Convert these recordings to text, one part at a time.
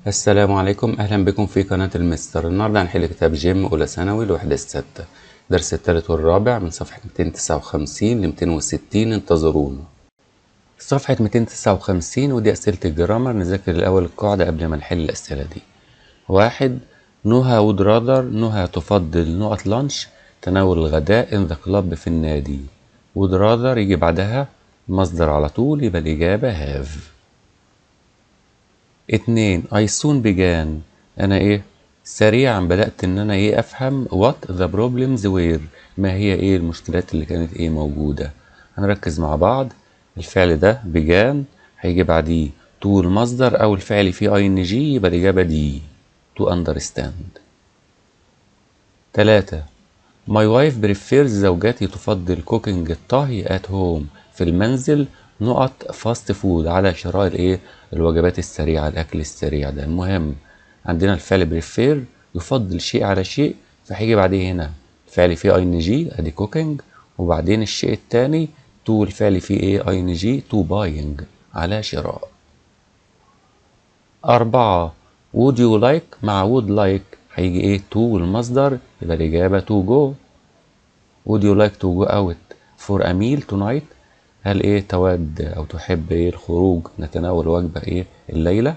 السلام عليكم اهلا بكم في قناة المستر النهاردة هنحل كتاب جيم اولى ثانوي الوحدة الستة درس التالت والرابع من صفحة 259 ل 260 انتظرونا صفحة 259 ودي اسئلة الجرامر نذاكر الاول القاعدة قبل ما نحل الاسئلة دي واحد نهى وود رادر نهى تفضل نقط لانش تناول الغداء ان ذا كلاب في النادي وود رادر يجي بعدها مصدر على طول يبقى الإجابة هاف اتنين I soon began أنا إيه سريعا بدأت إن أنا إيه أفهم what the problems were ما هي إيه المشكلات اللي كانت إيه موجودة هنركز مع بعض الفعل ده began هيجي بعديه to المصدر أو الفعل فيه ing يبقى الإجابة دي to understand تلاتة My wife prefers زوجتي تفضل cooking الطهي at home في المنزل نقط فاست فود على شراء الايه الوجبات السريعه الاكل السريع ده المهم عندنا الفعل بريفير يفضل شيء على شيء فهيجي بعديه هنا الفعل فيه اي ان جي ادي كوكينج وبعدين الشيء التاني تو الفعل فيه ايه اي ان جي تو باينج على شراء أربعة would you like مع would like هيجي ايه to المصدر يبقى الإجابة to go would you like to go out for a meal tonight هل ايه تود او تحب ايه الخروج نتناول وجبة ايه الليلة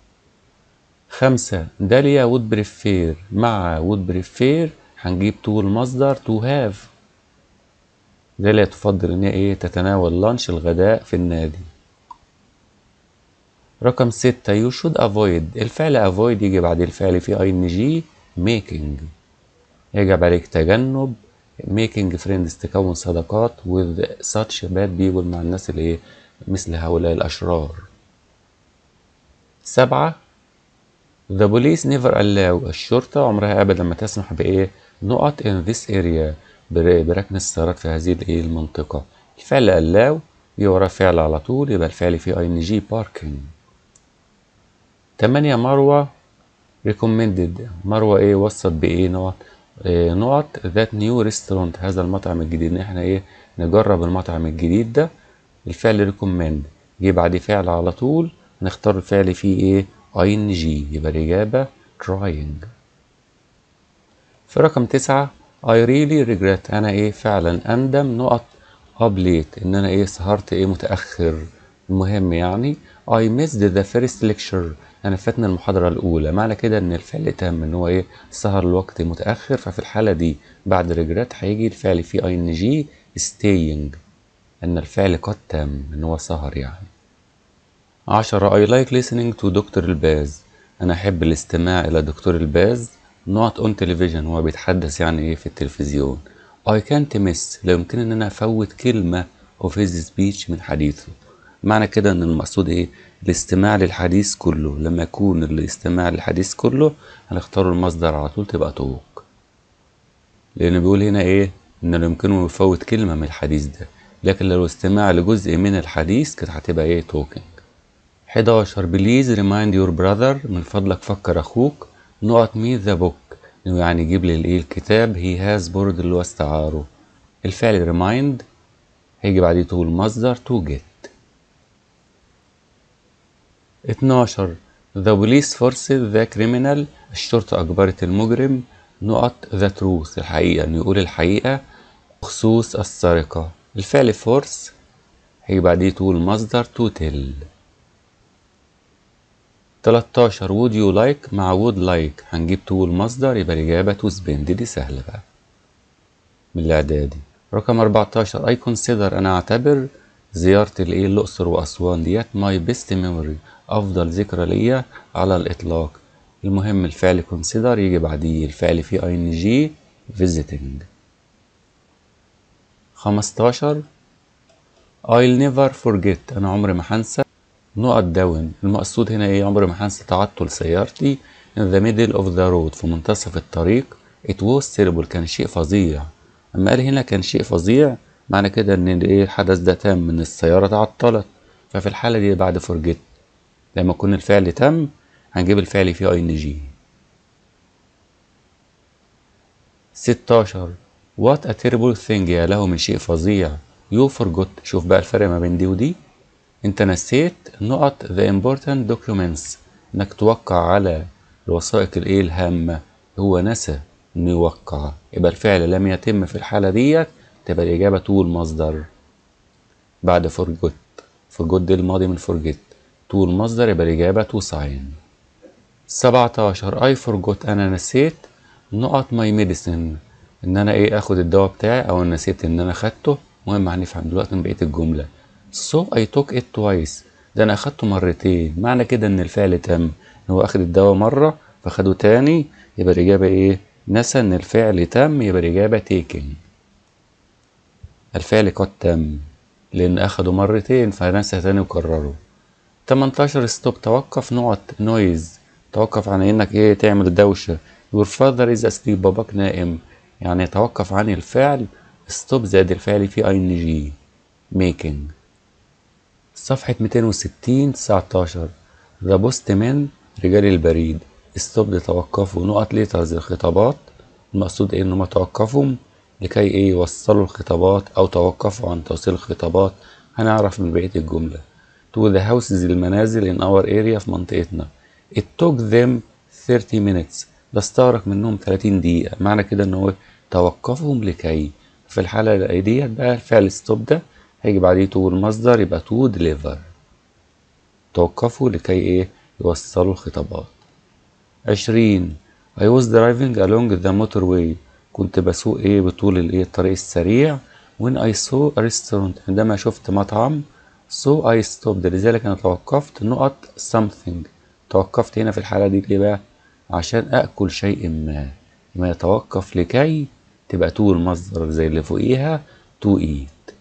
خمسة داليا وود بريفير مع وود بريفير هنجيب تو المصدر تو هاف داليا تفضل ان هي ايه تتناول لانش الغداء في النادي رقم ستة you should avoid الفعل avoid يجي بعد الفعل في ing making يجب عليك تجنب making friends تكون صداقات with such bad people مع الناس اللي ايه مثل هؤلاء الأشرار سبعة the police never allow الشرطة عمرها أبدا ما تسمح بإيه نقط in this area بركن السيارات في هذه الإيه المنطقة الفعل allow يجي وراه فعل على طول يبقى الفعل فيه ing parking تمانية مروة recommended مروة إيه وصت بإيه نقط نقط ذات نيو ريستورانت هذا المطعم الجديد ان احنا ايه نجرب المطعم الجديد ده الفعل ريكومند جه بعد فعل على طول نختار الفعل فيه ايه اي ان جي يبقى الاجابه trying في رقم تسعة I really regret انا ايه فعلا اندم نقط up late ان انا ايه سهرت ايه متاخر المهم يعني I missed the first lecture انا فاتني المحاضرة الاولى معنى كده ان الفعل تم ان هو ايه سهر الوقت متأخر ففي الحالة دي بعد ريجريت هيجي الفعل فيه اي ان جي staying ان الفعل قد تم ان هو سهر يعني عشرة I like listening to دكتور الباز انا احب الاستماع الى دكتور الباز نوت اون تلفزيون هو بيتحدث يعني ايه في التلفزيون I can't miss لا يمكن ان انا افوت كلمة of his speech من حديثه معنى كده ان المقصود ايه الاستماع للحديث كله لما يكون الاستماع للحديث كله هنختار المصدر على طول تبقى توك لان بيقول هنا ايه ان لا يمكنه يفوت كلمة من الحديث ده لكن لو استماع لجزء من الحديث كانت هتبقى ايه توكينج 11 بليز ريمايند يور براذر من فضلك فكر اخوك نقط مي ذا بوك يعني جيب لي الايه الكتاب هي هاز بورد اللي هو استعاره الفعل ريمايند هيجي بعديه تو المصدر تو جيت 12 The police forced the criminal الشرطة أجبرت المجرم نقط the truth الحقيقة إنه يقول الحقيقة بخصوص السرقة الفعل force هيجي بعديه to المصدر to tell 13 would you like مع would like هنجيب to المصدر يبقى الإجابة to spend دي سهلة بقى من الإعدادي رقم 14 I consider أنا أعتبر زيارة الإيه الأقصر وأسوان ديت ماي بيست ميموري أفضل ذكرى ليا على الإطلاق المهم الفعل consider يجي بعديه الفعل فيه ing visiting 15 I'll never forget أنا عمري ما هنسى نقط داون المقصود هنا إيه عمري ما هنسى تعطل سيارتي in the middle of the road في منتصف الطريق it was terrible كان شيء فظيع أما قال هنا كان شيء فظيع معنى كده ان ايه الحدث ده تم ان السيارة تعطلت ففي الحالة دي بعد فرجت لما يكون الفعل تم هنجيب الفعل فيه اي ان جي 16 وات ا terrible thing يا له من شيء فظيع يو forgot شوف بقى الفرق ما بين دي ودي انت نسيت نقط the important documents انك توقع على الوثائق الايه الهامة هو نسى انه يوقع يبقى الفعل لم يتم في الحالة ديت تبقى الإجابة تو المصدر بعد forgot forgot دي الماضي من forget تو المصدر يبقى الإجابة تو ساين 17 I forgot أنا نسيت نقط my medicine إن أنا إيه آخد الدواء بتاعي أو نسيت إن أنا خدته مهم هنفهم دلوقتي من بقية الجملة so I took it twice ده أنا أخدته مرتين معنى كده إن الفعل تم إن هو أخد الدواء مرة فخده تاني يبقى الإجابة إيه نسى إن الفعل تم يبقى الإجابة taken الفعل قد تم لأن أخده مرتين فنسى تاني وكرره 18 ستوب توقف نقط نويز توقف عن إنك إيه تعمل دوشة your father is asleep باباك نائم يعني توقف عن الفعل ستوب زائد الفعل فيه اي ان جي making صفحة 260 19 ذا بوست مان رجال البريد ستوب توقفوا نقط ليترز الخطابات المقصود ايه انهم توقفوا لكي ايه يوصلوا الخطابات او توقفوا عن توصيل الخطابات هنعرف من بقية الجملة to the houses المنازل in our area في منطقتنا it took them 30 minutes ده استغرق منهم 30 دقيقة معنى كده ان هو توقفهم لكي في الحالة ديت بقى الفعل ستوب ده هيجي بعديه تو المصدر يبقى تو ديليفر توقفوا لكي ايه يوصلوا الخطابات عشرين I was driving along the motorway كنت بسوق ايه بطول الايه الطريق السريع when I saw a restaurant عندما شفت مطعم so I stopped لذلك انا توقفت نقط something توقفت هنا في الحالة دي ليه بقى عشان اكل شيء ما ما يتوقف لكي تبقى تو المصدر زي اللي فوقيها to eat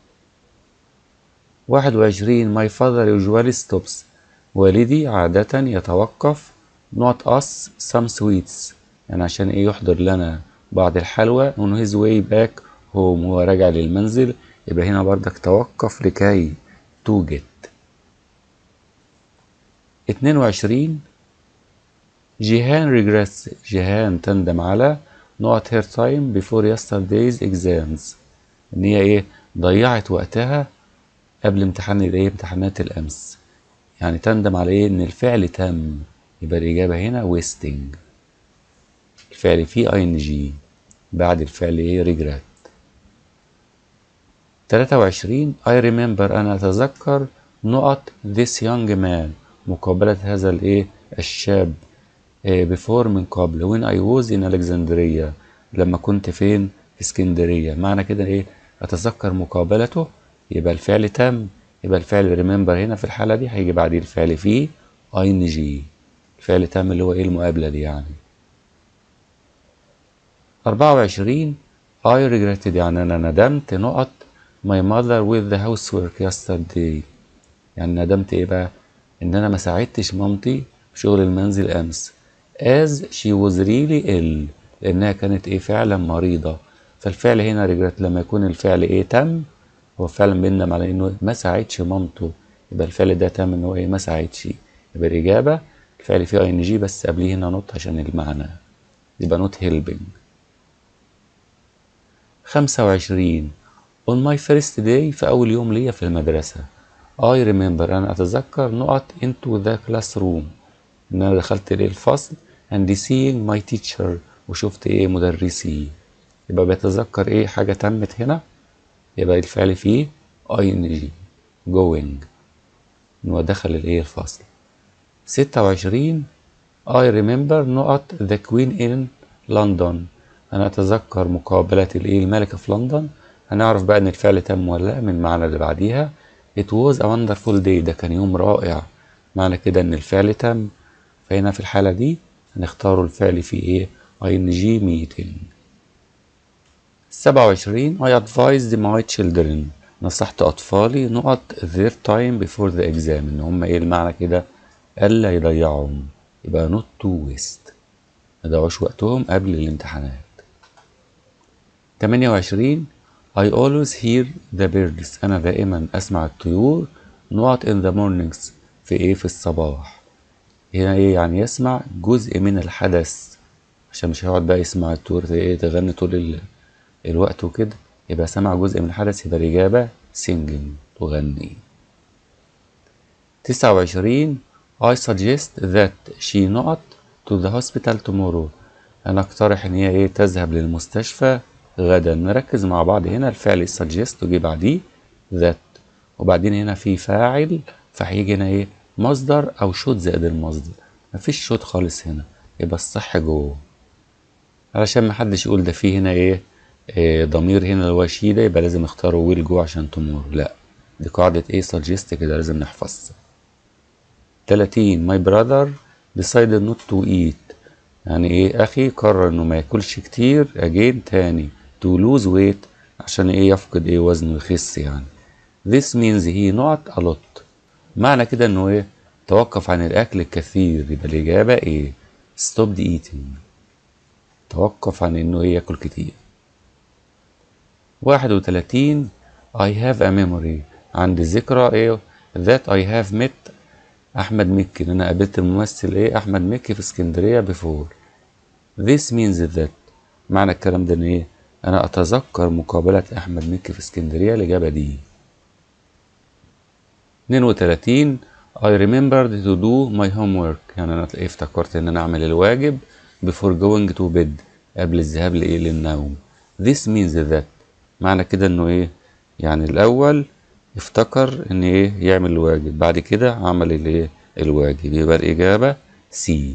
واحد وعشرين my father usually stops والدي عادة يتوقف not us some sweets يعني عشان ايه يحضر لنا بعض الحلوى on his way back home هو راجع للمنزل يبقى هنا بردك توقف لكي to get اتنين وعشرين جيهان regrets جيهان تندم على not her time before yesterday's exams ان هي ايه ضيعت وقتها قبل امتحان الايه امتحانات الامس يعني تندم على ايه ان الفعل تم يبقى الاجابه هنا wasting الفعل فيه اي ان جي بعد الفعل ايه regret 23 I remember انا اتذكر نقط this young man مقابلة هذا الايه الشاب بفور من قبل when I was in Alexandria لما كنت فين في اسكندرية معنى كده ايه اتذكر مقابلته يبقى الفعل تم يبقى الفعل remember هنا في الحالة دي هيجي بعديه الفعل فيه ing الفعل تم اللي هو ايه المقابلة دي يعني 24 I regretted يعني انا ندمت نقط my mother with the housework yesterday يعني ندمت ايه بقى ان انا ما ساعدتش مامتي في شغل المنزل امس as she was really ill لانها كانت ايه فعلا مريضة فالفعل هنا regret لما يكون الفعل ايه تم هو فعلا بيندم على انه ما ساعدش مامته يبقى الفعل ده تم ان هو ايه ما ساعدش يبقى الاجابة الفعل فيه اي ان جي بس قبليه هنا نوت عشان المعنى يبقى نوت helping خمسة وعشرين on my first day في أول يوم ليا في المدرسة I remember أنا أتذكر نقط into the classroom إن أنا دخلت الفصل and seeing my teacher وشفت إيه مدرسي يبقى بيتذكر إيه حاجة تمت هنا يبقى الفعل فيه ing going إن هو دخل الإيه الفصل ستة وعشرين I remember نقط the queen in London أنا أتذكر مقابلة الإيه الملكة في لندن هنعرف بقى إن الفعل تم ولا لأ من المعنى اللي بعديها It was a wonderful day ده كان يوم رائع معنى كده إن الفعل تم فهنا في الحالة دي هنختاروا الفعل فيه إيه ing meeting سبعة وعشرين I advised my children نصحت أطفالي نقط their time before the exam إن هم إيه المعنى كده ألا يضيعهم يبقى not to waste ما يضيعوش وقتهم قبل الامتحانات تمانية وعشرين I always hear the birds أنا دائما أسمع الطيور نقط in the mornings في إيه في الصباح هنا إيه يعني يسمع جزء من الحدث عشان مش هيقعد بقى يسمع الطيور إيه تغني طول ال... الوقت وكده يبقى سمع جزء من الحدث يبقى الإجابة singing تغني تسعة وعشرين I suggest that she not to the hospital tomorrow أنا أقترح إن هي إيه تذهب للمستشفى غدا نركز مع بعض هنا الفعل suggest وجي بعديه that وبعدين هنا في فاعل فهيجي هنا إيه مصدر أو شوت زائد المصدر مفيش شوت خالص هنا يبقى الصح جوه علشان محدش يقول ده فيه هنا إيه, إيه ضمير هنا اللي هو شي ده يبقى لازم اختاره ويل جوه عشان تمور لا دي قاعدة إيه suggest كده لازم نحفظها 30 my brother decided not to eat يعني ايه اخي قرر انه ما ياكلش كتير اجين تاني to lose weight عشان ايه يفقد ايه وزنه يخس يعني this means he not a lot معنى كده انه ايه توقف عن الاكل الكثير يبقى الاجابة ايه stopped eating توقف عن انه ايه ياكل كتير واحد وتلاتين I have a memory عندي ذكرى ايه that I have met احمد مكي ان انا قابلت الممثل ايه احمد مكي في اسكندريه بفور this means that معنى الكلام ده ان ايه انا اتذكر مقابله احمد مكي في اسكندريه الاجابه دي 32 I remembered to do my homework يعني انا ايه افتكرت ان انا اعمل الواجب before going to bed قبل الذهاب لايه للنوم this means that معنى كده انه ايه يعني الاول افتكر ان ايه يعمل الواجب بعد كده عمل الايه الواجب يبقى الاجابه سي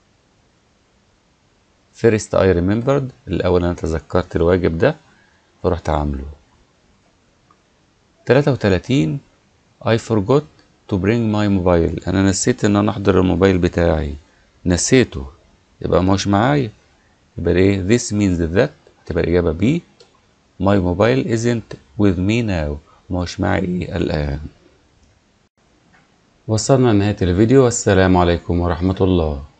first I remembered الاول انا تذكرت الواجب ده فرحت عامله 33 I forgot to bring my mobile انا نسيت ان انا احضر الموبايل بتاعي نسيته يبقى مش معايا يبقى ايه this means that تبقى الاجابه بي my mobile isn't with me now مش معي الآن وصلنا لنهاية الفيديو والسلام عليكم ورحمة الله